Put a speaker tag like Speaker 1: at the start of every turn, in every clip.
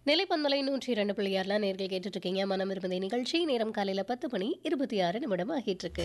Speaker 1: நிலைப்பன்மலை நூற்றி இரண்டு பிள்ளையார்லாம் நேர்கள் கேட்டுட்டு இருக்கீங்க மனம் இருப்பதை நிகழ்ச்சி நேரம் காலையில பத்து மணி இருபத்தி ஆறு நிமிடம் ஆகிட்டு இருக்கு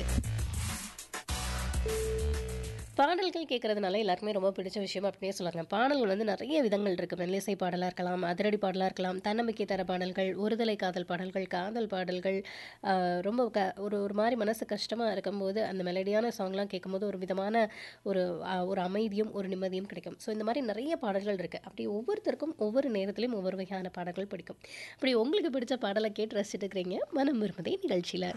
Speaker 1: பாடல்கள் கேட்கறதுனால எல்லாருக்குமே ரொம்ப பிடிச்ச விஷயம் அப்படின்னே சொல்லலாங்க பாடல்கள் வந்து நிறைய விதங்கள் இருக்கு மெல்லிசை பாடலாக இருக்கலாம் அதிரடி பாடலாக இருக்கலாம் தன்னம்பிக்கை தர பாடல்கள் ஒருதலை காதல் பாடல்கள் காதல் பாடல்கள் ஆஹ், ரொம்ப க ஒரு ஒரு மாதிரி மனசு கஷ்டமாக இருக்கும்போது அந்த மெலடியான சாங்லாம் கேட்கும்போது ஒரு விதமான ஒரு ஆஹ், ஒரு அமைதியும் ஒரு நிம்மதியும் கிடைக்கும் ஸோ இந்த மாதிரி நிறைய பாடல்கள் இருக்குது அப்படி ஒவ்வொருத்தருக்கும் ஒவ்வொரு நேரத்திலையும் ஒவ்வொரு வகையான பாடல்கள் பிடிக்கும் அப்படி உங்களுக்கு பிடிச்ச பாடலை கேட்டு ரசிச்சுட்டு இருக்கிறீங்க மனம் விரும்புதே நிகழ்ச்சியில்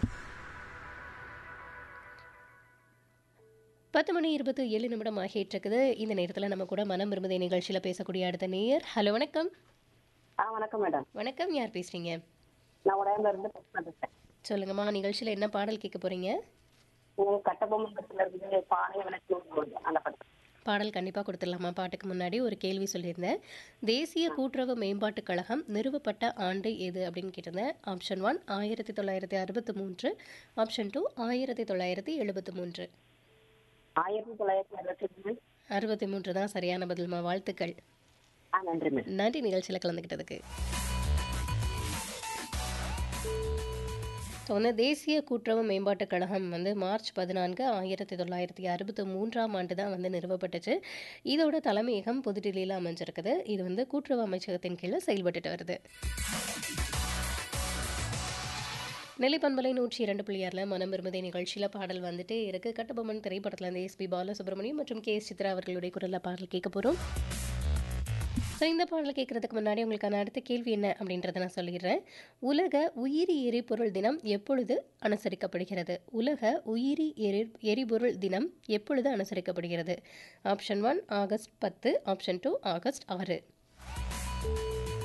Speaker 1: பத்து மணி இருபத்தி ஏழு நிமிடம் ஆகிட்டு இருக்குது இந்த நேரத்தில் நம்ம கூட மனம் விரும்புதே நிகழ்ச்சியில் பேசக்கூடிய அடுத்த நேயர் ஹலோ வணக்கம்
Speaker 2: ஆ வணக்கம் மேடம்
Speaker 1: வணக்கம் யார் பேசுறீங்க
Speaker 2: நான் உடையாம்பல இருந்து பேசுறேன்
Speaker 1: சொல்லுங்கம்மா நிகழ்ச்சியில் என்ன பாடல் கேட்க போறீங்க
Speaker 2: உங்களுக்கு கட்டபொம்மன் இருந்து பானை விளக்கு போகுது அந்த படம்
Speaker 1: பாடல் கண்டிப்பாக கொடுத்துடலாமா பாட்டுக்கு முன்னாடி ஒரு கேள்வி சொல்லியிருந்தேன் தேசிய கூட்டுறவு மேம்பாட்டுக் கழகம் நிறுவப்பட்ட ஆண்டு எது அப்படின்னு கேட்டிருந்தேன் ஆப்ஷன் ஒன் ஆயிரத்தி தொள்ளாயிரத்தி அறுபத்தி மூன்று ஆப்ஷன் டூ ஆயிரத்தி தொள்ளாயிரத்தி எழுபத்தி மூன்று
Speaker 2: ஆயிரத்தி தொள்ளாயிரத்தி அறுபத்தி மூணு
Speaker 1: அறுபத்தி மூன்று தான் சரியான பதில்மா வாழ்த்துக்கள்
Speaker 2: ஆ நன்றி மேடம்
Speaker 1: நன்றி நிகழ்ச்சியில் கலந்துக்கிட்டதுக்கு ஸோ வந்து தேசிய கூட்டுறவு மேம்பாட்டுக் கழகம் வந்து மார்ச் பதினான்கு ஆயிரத்தி தொள்ளாயிரத்தி அறுபத்தி மூன்றாம் ஆண்டு தான் வந்து நிறுவப்பட்டுச்சு இதோட தலைமையகம் புதுடில்லியில் அமைஞ்சிருக்குது இது வந்து கூட்டுறவு அமைச்சகத்தின் கீழே செயல்பட்டுட்டு வருது நெல்லிப்பண்பலை நூற்றி இரண்டு புள்ளியாரில் மனம் விரும்புதே நிகழ்ச்சியில் பாடல் வந்துட்டு இருக்கு கட்டபொம்மன் திரைப்படத்தில் இருந்து எஸ்பி பாலசுப்ரமணியம் மற்றும் கே எஸ் சித்ரா அவர்களுடைய குரலில் பாடல் கேட்க போகிறோம் ஸோ இந்த பாடலை கேட்கறதுக்கு முன்னாடி உங்களுக்கான அடுத்த கேள்வி என்ன அப்படின்றத நான் சொல்லிடுறேன் உலக உயிரி எரிபொருள் தினம் எப்பொழுது அனுசரிக்கப்படுகிறது உலக உயிரி எரி எரிபொருள் தினம் எப்பொழுது அனுசரிக்கப்படுகிறது ஆப்ஷன் ஒன் ஆகஸ்ட் பத்து ஆப்ஷன் டூ ஆகஸ்ட் ஆறு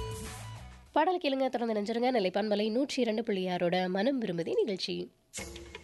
Speaker 1: பாடல் கேளுங்க தொடர்ந்து நினைஞ்சிருங்க நிலைப்பான்மலை நூற்றி இரண்டு புள்ளியாரோட மனம் விரும்புதே நிகழ்ச்சி